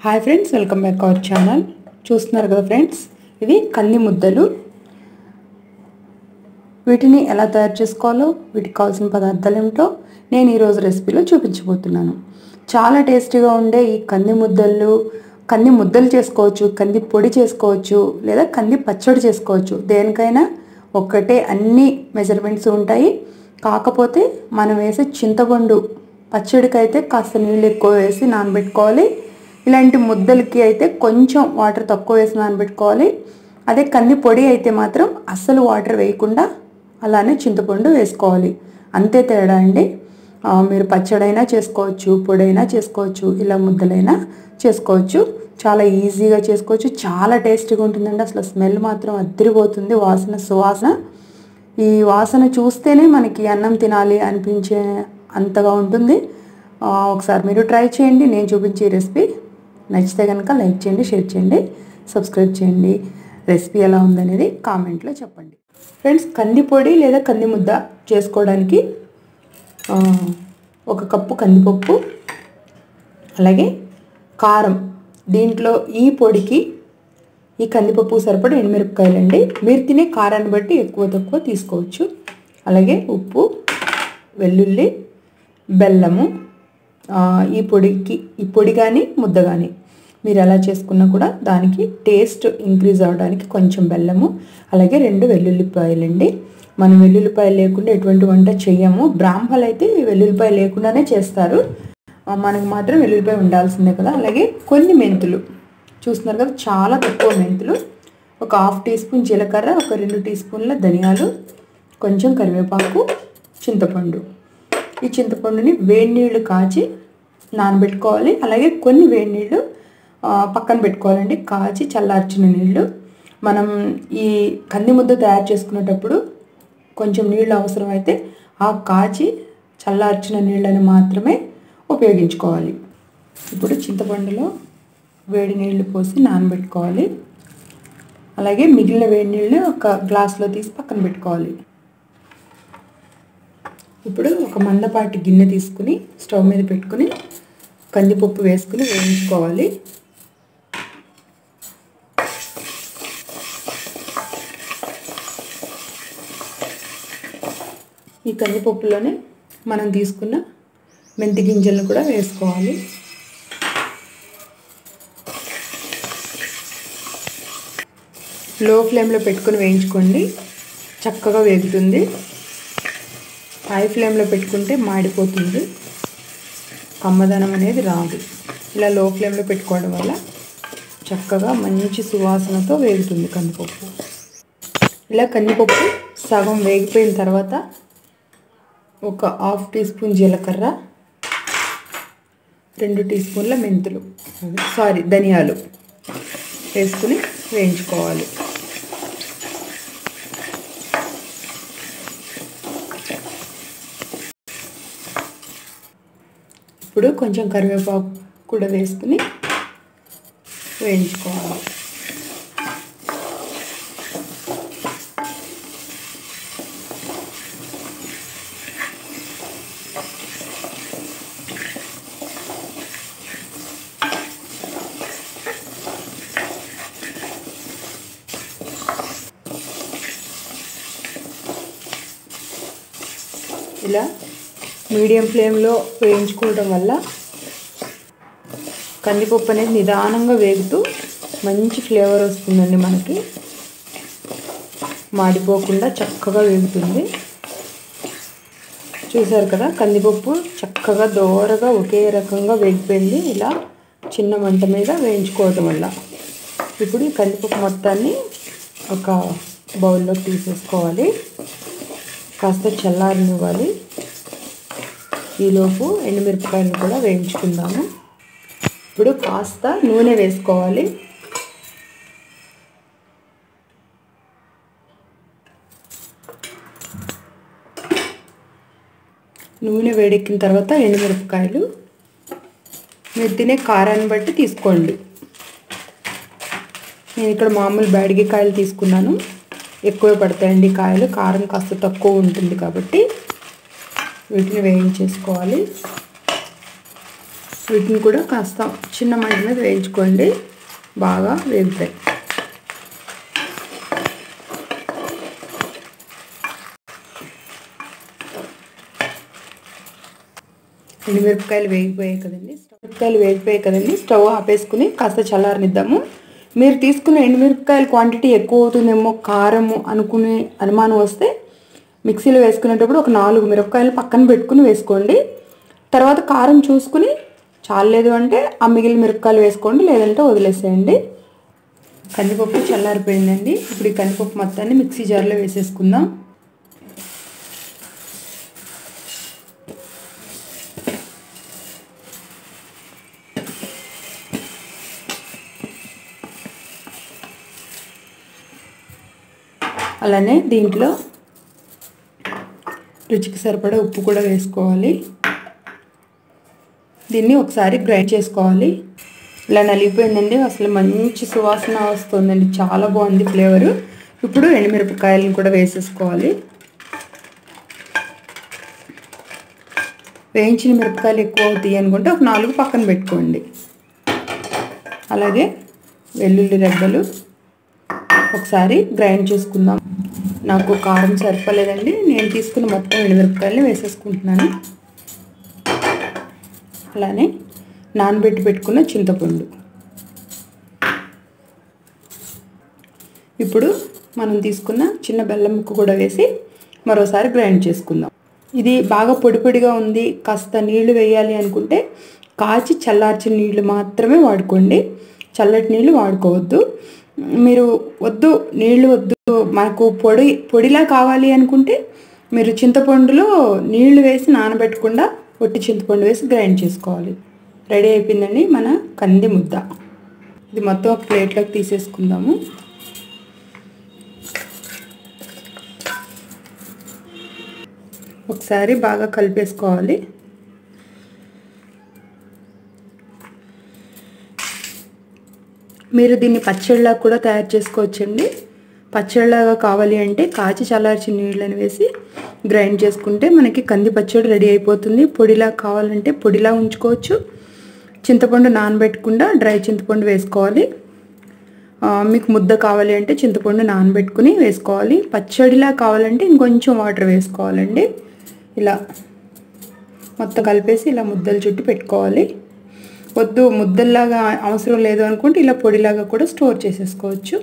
hi friends welcome back our channel చూస్తున్నారు కదా friends ఇవి కంది ముద్దలు వీటిని ఎలా తయారు చేసుకోవాలో వీటికి కావాల్సిన పదార్థాలు ఏమిటో నేను ఈరోజు రెసిపీలో చూపించబోతున్నాను చాలా టేస్టీగా ఉండే ఈ కంది ముద్దలు కంది ముద్దలు చేసుకోవచ్చు కంది పొడి చేసుకోవచ్చు లేదా కంది పచ్చడి చేసుకోవచ్చు దేనికైనా ఒక్కటే అన్ని మెజర్మెంట్స్ ఉంటాయి కాకపోతే మనం వేసే చింతపండు పచ్చడికి అయితే కాస్త నీళ్ళు ఎక్కువ వేసి నానబెట్టుకోవాలి ఇలాంటి ముద్దలకి అయితే కొంచెం వాటర్ తక్కువ వేసి నానబెట్టుకోవాలి అదే కంది పొడి అయితే మాత్రం అస్సలు వాటర్ వేయకుండా అలానే చింతపండు వేసుకోవాలి అంతే తేడా అండి ఆ, మీరు పచ్చడైనా చేసుకోవచ్చు పొడైనా చేసుకోవచ్చు ఇలా ముద్దలైనా చేసుకోవచ్చు చాలా ఈజీగా చేసుకోవచ్చు చాలా టేస్టీగా ఉంటుందండి అసలు స్మెల్ మాత్రం అద్దరిపోతుంది వాసన సువాసన ఈ వాసన చూస్తేనే మనకి అన్నం తినాలి అనిపించే అంతగా ఉంటుంది ఆ, ఒకసారి మీరు ట్రై చేయండి నేను చూపించే రెసిపీ నచ్చితే కనుక లైక్ చేయండి షేర్ చేయండి సబ్స్క్రైబ్ చేయండి రెసిపీ ఎలా ఉందనేది కామెంట్లో చెప్పండి ఫ్రెండ్స్ కంది పొడి లేదా కంది ముద్ద చేసుకోవడానికి ఆ, ఒక కప్పు కందిపప్పు అలాగే కారం దీంట్లో ఈ పొడికి ఈ కందిపప్పు సరిపడా ఎండుమిరపకాయలండి మీరు తినే కారాన్ని బట్టి ఎక్కువ తక్కువ తీసుకోవచ్చు అలాగే ఉప్పు వెల్లుల్లి బెల్లము ఆ, ఈ పొడికి ఈ పొడి కానీ ముద్ద కానీ మీరు ఎలా చేసుకున్నా కూడా దానికి టేస్ట్ ఇంక్రీజ్ అవ్వడానికి కొంచెం బెల్లము అలాగే రెండు వెల్లుల్లిపాయలండి మనం వెల్లుల్లిపాయలు లేకుండా ఎటువంటి వంట చెయ్యము బ్రాహ్మలు అయితే వెల్లుల్లిపాయ లేకుండానే చేస్తారు ఆ, మనకు మాత్రం వెల్లుల్లిపాయ ఉండాల్సిందే కదా అలాగే కొన్ని మెంతులు చూస్తున్నారు కదా చాలా తక్కువ మెంతులు ఒక హాఫ్ టీ స్పూన్ జీలకర్ర ఒక రెండు టీ స్పూన్ల ధనియాలు కొంచెం కరివేపాకు చింతపండు ఈ చింతపండుని వేడి నీళ్లు కాచి నానబెట్టుకోవాలి అలాగే కొన్ని వేడి నీళ్ళు ఆ, పక్కన పెట్టుకోవాలండి కాచి చల్లార్చిన నీళ్ళు మనం ఈ కంది ముద్ద తయారు చేసుకునేటప్పుడు కొంచెం నీళ్ళు అవసరమైతే ఆ కాచి చల్లార్చిన నీళ్ళని మాత్రమే ఉపయోగించుకోవాలి ఇప్పుడు చింతపండులో వేడి నీళ్లు పోసి నానబెట్టుకోవాలి అలాగే మిగిలిన వేడి నీళ్ళు ఒక గ్లాస్లో తీసి పక్కన పెట్టుకోవాలి ఇప్పుడు ఒక మందపాటి గిన్నె తీసుకుని స్టవ్ మీద పెట్టుకుని కందిపప్పు వేసుకుని వేయించుకోవాలి ఈ కందిపప్పులోనే మనం తీసుకున్న మెంతి గింజలను కూడా వేసుకోవాలి లో ఫ్లేమ్లో పెట్టుకుని వేయించుకోండి చక్కగా వేగుతుంది హై ఫ్లేమ్లో పెట్టుకుంటే మాడిపోతుంది కమ్మదనం అనేది రాదు ఇలా లో ఫ్లేమ్లో పెట్టుకోవడం వల్ల చక్కగా మంచి సువాసనతో వేగుతుంది కందిపప్పు ఇలా కందిపప్పు సగం వేగిపోయిన తర్వాత ఒక హాఫ్ టీ స్పూన్ జీలకర్ర రెండు టీ స్పూన్ల మెంతులు సారీ ధనియాలు వేసుకుని వేయించుకోవాలి ఇప్పుడు కొంచెం కరివేపాకు కూడా వేసుకుని వేయించుకోవాలి ఇలా మీడియం ఫ్లేమ్లో వేయించుకోవడం వల్ల కందిపప్పు అనేది నిదానంగా వేగుతూ మంచి ఫ్లేవర్ వస్తుందండి మనకి మాడిపోకుండా చక్కగా వేగుతుంది చూసారు కదా కందిపప్పు చక్కగా దోరగా ఒకే రకంగా వేగిపోయింది ఇలా చిన్న మంట మీద వేయించుకోవటం వల్ల ఇప్పుడు ఈ కందిపప్పు మొత్తాన్ని ఒక బౌల్లోకి తీసేసుకోవాలి కాస్త చల్లారనివ్వాలి ఈలోపు ఎండుమిరపకాయలు కూడా వేయించుకుందాము ఇప్పుడు కాస్త నూనె వేసుకోవాలి నూనె వేడెక్కిన తర్వాత ఎండుమిరపకాయలు మీరు తినే కారాన్ని బట్టి తీసుకోండి నేను ఇక్కడ మామూలు బ్యాడిగి కాయలు తీసుకున్నాను ఎక్కువ పడతాయండి కాయలు కారం కాస్త తక్కువ ఉంటుంది కాబట్టి వీటిని వేయించేసుకోవాలి వీటిని కూడా కాస్త చిన్న మంట మీద వేయించుకోండి బాగా వేగుతాయి ఎండుమిరపకాయలు వేగిపోయాయి కదండి మిరపకాయలు వేగిపోయాయి కదండి స్టవ్ ఆపేసుకుని కాస్త చల్లారనిద్దాము మీరు తీసుకున్న ఎండుమిరపకాయల క్వాంటిటీ ఎక్కువ అవుతుందేమో కారము అనుకునే అనుమానం వస్తే మిక్సీలో వేసుకునేటప్పుడు ఒక నాలుగు మిరపకాయలు పక్కన పెట్టుకుని వేసుకోండి తర్వాత కారం చూసుకుని చాలేదు అంటే ఆ మిగిలిన మిరపకాయలు వేసుకోండి లేదంటే వదిలేసేయండి కందిపప్పు చల్లారిపోయిందండి ఇప్పుడు ఈ కందిపప్పు మొత్తాన్ని మిక్సీ జార్లో వేసేసుకుందాం అలానే దీంట్లో రుచికి సరిపడా ఉప్పు కూడా వేసుకోవాలి దీన్ని ఒకసారి గ్రైండ్ చేసుకోవాలి ఇలా నలిగిపోయిందండి అసలు మంచి సువాసన వస్తుందండి చాలా బాగుంది ఫ్లేవరు ఇప్పుడు ఎండుమిరపకాయలను కూడా వేసేసుకోవాలి వేయించిన మిరపకాయలు ఎక్కువ అవుతాయి అనుకుంటే ఒక నాలుగు పక్కన పెట్టుకోండి అలాగే వెల్లుల్లి రెబ్బలు ఒకసారి గ్రైండ్ చేసుకుందాం నాకు కారం సరిపోలేదండి నేను తీసుకున్న మొత్తం ఎండుమిరపకాయలని వేసేసుకుంటున్నాను అలానే నానబెట్టి పెట్టుకున్న చింతపండు ఇప్పుడు మనం తీసుకున్న చిన్న బెల్లం ముక్క కూడా వేసి మరోసారి గ్రైండ్ చేసుకుందాం ఇది బాగా పొడి పొడిగా ఉంది కాస్త నీళ్లు వేయాలి అనుకుంటే కాచి చల్లార్చిన నీళ్లు మాత్రమే వాడుకోండి చల్లటి నీళ్లు వాడుకోవద్దు మీరు వద్దు నీళ్లు వద్దు మనకు పొడి పొడిలా కావాలి అనుకుంటే మీరు చింతపండులో నీళ్లు వేసి నానబెట్టకుండా ఒట్టి చింతపండు వేసి గ్రైండ్ చేసుకోవాలి రెడీ అయిపోయిందండి మన కంది ముద్ద ఇది మొత్తం ఒక ప్లేట్లోకి తీసేసుకుందాము ఒకసారి బాగా కలిపేసుకోవాలి మీరు దీన్ని పచ్చడిలా కూడా తయారు చేసుకోవచ్చండి పచ్చడిలాగా కావాలి అంటే కాచి చల్లార్చిన నీళ్ళని వేసి గ్రైండ్ చేసుకుంటే మనకి కంది పచ్చడి రెడీ అయిపోతుంది పొడిలా కావాలంటే పొడిలా ఉంచుకోవచ్చు చింతపండు నానబెట్టకుండా డ్రై చింతపండు వేసుకోవాలి మీకు ముద్ద కావాలి అంటే చింతపండు నానబెట్టుకుని వేసుకోవాలి పచ్చడిలా కావాలంటే ఇంకొంచెం వాటర్ వేసుకోవాలండి ఇలా మొత్తం కలిపేసి ఇలా ముద్దలు చుట్టి పెట్టుకోవాలి వద్దు ముద్దల్లాగా అవసరం లేదు అనుకుంటే ఇలా పొడిలాగా కూడా స్టోర్ చేసేసుకోవచ్చు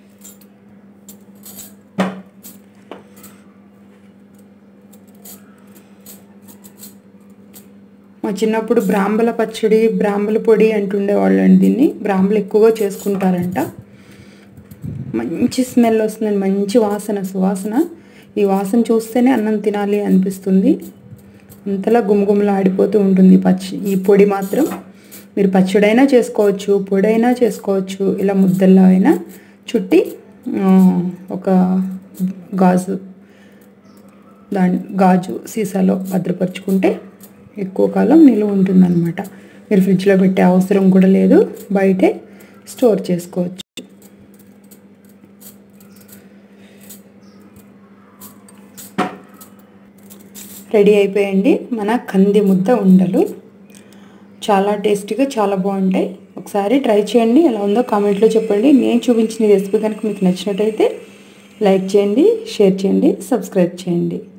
మా చిన్నప్పుడు బ్రాంబల పచ్చడి బ్రాంబల పొడి అంటుండేవాళ్ళు అండి దీన్ని బ్రాంబలు ఎక్కువగా చేసుకుంటారంట మంచి స్మెల్ వస్తుందండి మంచి వాసన సువాసన ఈ వాసన చూస్తేనే అన్నం తినాలి అనిపిస్తుంది అంతలా గుమగుమలు ఆడిపోతూ ఉంటుంది పచ్చి ఈ పొడి మాత్రం మీరు పచ్చడైనా చేసుకోవచ్చు పొడైనా చేసుకోవచ్చు ఇలా ముద్దల్లో అయినా చుట్టి ఒక గాజు దాని గాజు సీసాలో భద్రపరుచుకుంటే ఎక్కువ కాలం నిలువ ఉంటుందన్నమాట మీరు ఫ్రిడ్జ్లో పెట్టే అవసరం కూడా లేదు బయటే స్టోర్ చేసుకోవచ్చు రెడీ అయిపోయండి మన కంది ముద్ద ఉండలు చాలా టేస్టీగా చాలా బాగుంటాయి ఒకసారి ట్రై చేయండి ఎలా ఉందో కామెంట్లో చెప్పండి నేను చూపించిన రెసిపీ కనుక మీకు నచ్చినట్టయితే లైక్ చేయండి షేర్ చేయండి సబ్స్క్రైబ్ చేయండి